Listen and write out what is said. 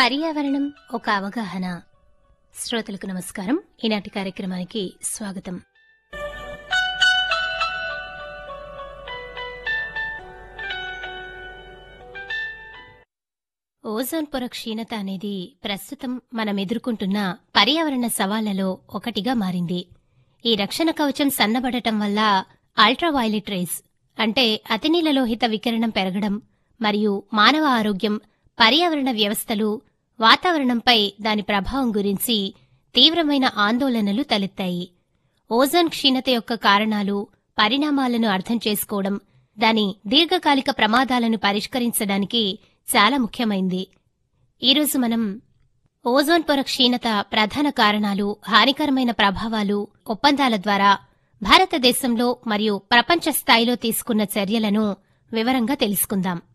పర్యావరణం ఒక అవగాహన శ్రోతలకు నమస్కారం ఈనాటి కార్యక్రమానికి స్వాగతం ఓజోన్ పొర క్షీణత అనేది ప్రస్తుతం మనం ఎదుర్కొంటున్న పర్యావరణ సవాళ్లలో ఒకటిగా మారింది ఈ రక్షణ కవచం సన్నబడటం వల్ల అల్ట్రావైలెట్ రేస్ అంటే అతినీలలోహిత వికిరణం పెరగడం మరియు మానవ ఆరోగ్యం పర్యావరణ వ్యవస్థలు వాతావరణంపై దాని ప్రభావం గురించి తీవ్రమైన ఆందోళనలు తలెత్తాయి ఓజోన్ క్షీణత యొక్క కారణాలు పరిణామాలను అర్థం చేసుకోవడం దాని దీర్ఘకాలిక ప్రమాదాలను పరిష్కరించడానికి చాలా ముఖ్యమైంది ఈరోజు మనం ఓజోన్ పొర క్షీణత ప్రధాన కారణాలు హానికరమైన ప్రభావాలు ఒప్పందాల ద్వారా భారతదేశంలో మరియు ప్రపంచ స్థాయిలో తీసుకున్న చర్యలను వివరంగా తెలుసుకుందాం